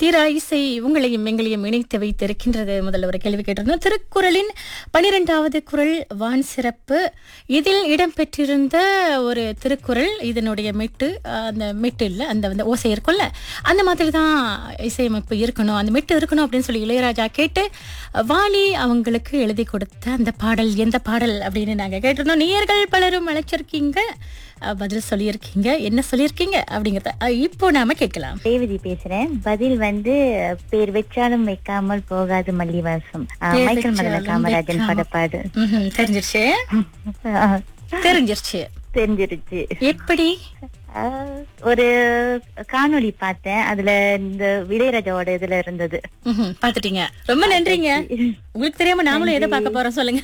தீரா இசை உங்களையும் எங்களையும் இணைத்து வைத்திருக்கின்றது முதல்ல ஒரு கேள்வி கேட்டிருந்தோம் திருக்குறளின் பனிரெண்டாவது குறள் வான் சிறப்பு இதில் இடம்பெற்றிருந்த ஒரு திருக்குறள் இதனுடைய மெட்டு அஹ், அந்த மெட்டு இல்லை அந்த வந்து ஓசை இருக்கும்ல அந்த மாதிரி தான் இசையமைப்பு இருக்கணும் அந்த மெட்டு இருக்கணும் அப்படின்னு சொல்லி இளையராஜா கேட்டு வாலி அவங்களுக்கு எழுதி கொடுத்த அந்த பாடல் எந்த பாடல் அப்படின்னு நாங்க கேட்டிருந்தோம் நேயர்கள் பலரும் அழைச்சிருக்கீங்க அஹ், பதில் சொல்லியிருக்கீங்க என்ன சொல்லியிருக்கீங்க அப்படிங்கறத அஹ், இப்போ நாம கேட்கலாம் ரேவதி பேசுறேன் பதில் வந்து பேர் வச்சாலும் வைக்காமல் போகாது மல்லிவாசம் ஆ, பேர் மைக்கேல் மதன வச்சாலும் காமராஜன் வைக்காம- படப்பாடு ம்ஹும், தெரிஞ்சிருச்சு ஆ, தெரிஞ்சிருச்சு தெரிஞ்சிருச்சு எப்படி ஆ, ஒரு காணொளி பார்த்தேன் அதுல இந்த இளையராஜாவோட இதுல இருந்தது ம்ஹும், பாத்துட்டீங்க ரொம்ப நன்றிங்க உங்களுக்கு தெரியாம நாமளும் எதை பார்க்க போறோம் சொல்லுங்க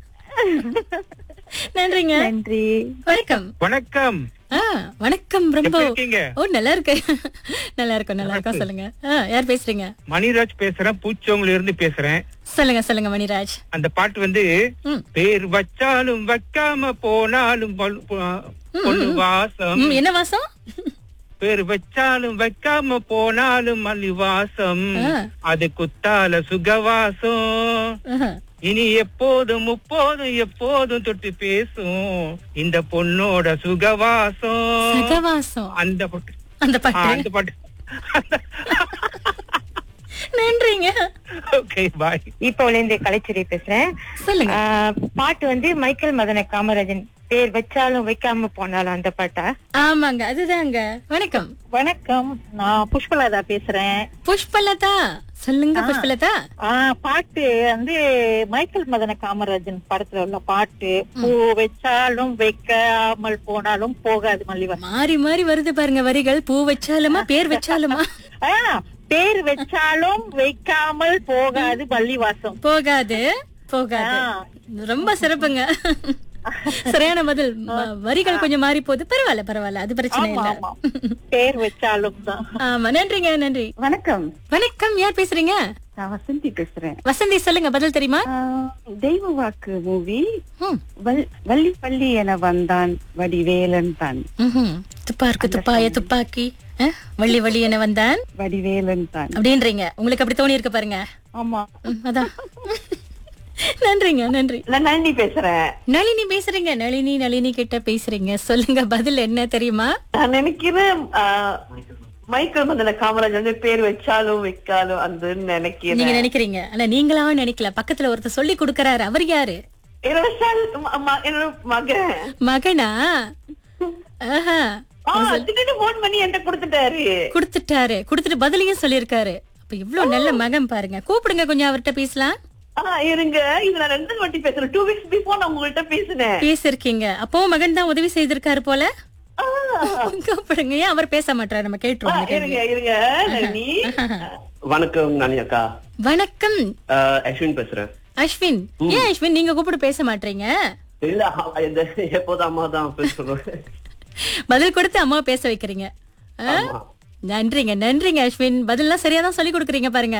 நன்றிங்க நன்றி வணக்கம் வணக்கம் ஆ வணக்கம் ரொம்ப எப்படி இருக்கீங்க ஓ நல்லா இருக்கு நல்லா இருக்கும் நல்லா இருக்கும் சொல்லுங்க ஆ, யார் பேசுறீங்க மணிராஜ் பேசுறேன் பூச்சவங்கல இருந்து பேசுறேன் சொல்லுங்க சொல்லுங்க மணிராஜ் அந்த பாட்டு வந்து ம். பேர் வச்சாலும் வைக்காம போனாலும் பல்- ப- பொண்ணு வாசம் ம், என்ன வாசம் பேர் வச்சாலும் வைக்காம போனாலும் மல்லி வாசம் ஆ. அது குத்தால சுகவாசம் ஆஹா. இனி எப்போதும் முப்போதும் எப்போதும் தொட்டு பேசும் இந்த பொண்ணோட சுகவாசம் சகவாசம் அந்த பாட்டு அந்த ஆ, பாட்டு அந்த பாட்டு நன்றிங்க ஓகே பாய் இப்ப இருந்து கலைச்செடி பேசுறேன் சொல்லுங்க ஆ, பாட்டு வந்து மைக்கேல் மதன காமராஜன் பேர் வச்சாலும் வைக்காம போனாலும் அந்த பாட்டா ஆமாங்க அதுதாங்க வணக்கம் வணக்கம் நான் புஷ்பலதா பேசுறேன் புஷ்பலதா சொல்லுங்க புஷ்பலதா ஆ, பாட்டு வந்து மைக்கேல் மதன காமராஜன் படத்துல உள்ள பாட்டு பூ வச்சாலும் வைக்காமல் போனாலும் போகாது மல்லிவா மாறி மாறி வருது பாருங்க வரிகள் பூ வச்சாலுமா பேர் வச்சாலுமா ஆ, பேர் வச்சாலும் வைக்காமல் போகாது பள்ளிவாசம் போகாது போகாது ரொம்ப சிறப்புங்க சரியான பதில் ம- வரிகள் கொஞ்சம் மாறி போகுது பரவாயில்ல பரவாயில்ல அது பிரச்சனை இல்ல பேர் வச்சாலும் தான் ஆமா நன்றிங்க நன்றி வணக்கம் வணக்கம் யார் பேசுறீங்க நான் வசந்தி பேசுறேன் வசந்தி சொல்லுங்க பதில் தெரியுமா தெய்வ வாக்கு மூவி ம். வள்ளி பள்ளி என வந்தான் வடிவேலன் தான் ம்ஹும். துப்பாருக்கு துப்பாய துப்பாக்கி அஹ், வள்ளி வள்ளி என வந்தான் வடிவேலன் தான் அப்படின்றீங்க உங்களுக்கு அப்படி தோணி இருக்கு பாருங்க ஆமா ம், அதான் நன்றிங்க நன்றி நான் நன்றி பேசுறேன் நளினி பேசுறீங்க நளினி நளினி கிட்ட பேசுறீங்க சொல்லுங்க பதில் என்ன தெரியுமா நான் நினைக்கிறேன் ஆஹ், மைக்கேல் மதன காமராஜ் வந்து பேர் வச்சாலும் வைக்காலும் அந்த நினைக்கிறேன் நீங்க நினைக்கிறீங்க ஆனா நீங்களா நினைக்கல பக்கத்துல ஒருத்தர் சொல்லி கொடுக்கறாரு அவர் யாரு என்னோட son, ம- ம- என்னோட மகன் மகனா ஆஹா ஆஹ், திடீர்னு போன் பண்ணி என்கிட்ட கொடுத்துட்டாரு குடுத்துட்டாரு குடுத்துட்டு பதிலையும் சொல்லியிருக்காரு அப்ப இவ்வளவு நல்ல மகன் பாருங்க கூப்பிடுங்க கொஞ்சம் அவர்கிட்ட பேசலாம் ஆஹ் இருங்க இது நான் ரெண்டு வாட்டி பேசுறேன் டூ வீக்ஸ் பிஃபோர் நான் உங்கள்கிட்ட பேசினேன் பேசிருக்கீங்க அப்பவும் மகன் தான் உதவி செய்திருக்காரு போல ஆஹ், கூப்பிடுங்க ஏன் அவர் பேச மாட்டாரு நம்ம கேட்டுருவோம் அந்த இருங்க கேள்வி. இருங்க நளினி வணக்கம் நானி அக்கா வணக்கம் அஹ், அஸ்வின் பேசுறேன் அஸ்வின் ஏன் அஸ்வின் நீங்க கூப்பிட்டு பேச மாட்டீங்க இல்ல அ- இந்த எப்போதும் அம்மா தான் பேசுறோம் பதில் கொடுத்து அம்மா பேச வைக்கிறீங்க ஆ? ஆமா. நன்றிங்க நன்றிங்க அஸ்வின் பதில்லாம் சரியா தான் சொல்லி கொடுக்குறீங்க பாருங்க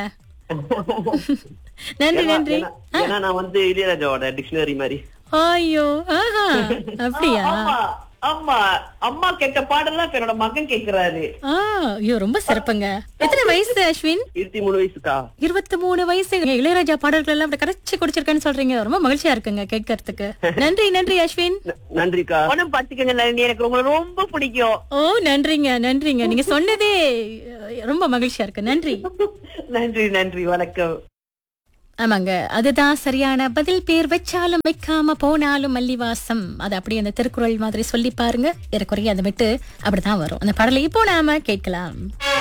நன்றி ஏன்னா- நன்றி ஏன்னா- ஏன்னா நான் வந்து இளையராஜாவோட டிக்ஷனரி மாதிரி ஐயோ ஆஹா அப்படியா ஆமா ஆமா அம்மா கேட்ட பாடலாம் இப்ப என்னோட மகன் கேக்குறாரு ஆ ஐயோ ரொம்ப சிறப்புங்க எத்தனை வயசு அஸ்வின் இருபத்தி மூணு வயசுக்கா இருபத்தி மூணு வயசு இளையராஜா பாடல்கள் எல்லாம் அப்படி கரைச்சு குடிச்சிருக்கேன்னு சொல்றீங்க ரொம்ப மகிழ்ச்சியா இருக்குங்க கேட்கறதுக்கு நன்றி நன்றி அஸ்வின் ந- நன்றிக்கா அவனும் பாத்துக்கங்க நளினி எனக்கு உங்களை ரொம்ப பிடிக்கும் ஓ நன்றிங்க நன்றிங்க நீங்க சொன்னதே அஹ், ரொம்ப மகிழ்ச்சியா இருக்கு நன்றி நன்றி நன்றி வணக்கம் ஆமாங்க அதுதான் சரியான பதில் பேர் வச்சாலும் வைக்காம போனாலும் மல்லிவாசம் அது அப்படியே அந்த திருக்குறள் மாதிரி சொல்லி பாருங்க ஏறக்குறைய அதை விட்டு அப்படிதான் வரும் அந்த பாடலை இப்போ நாம கேட்கலாம்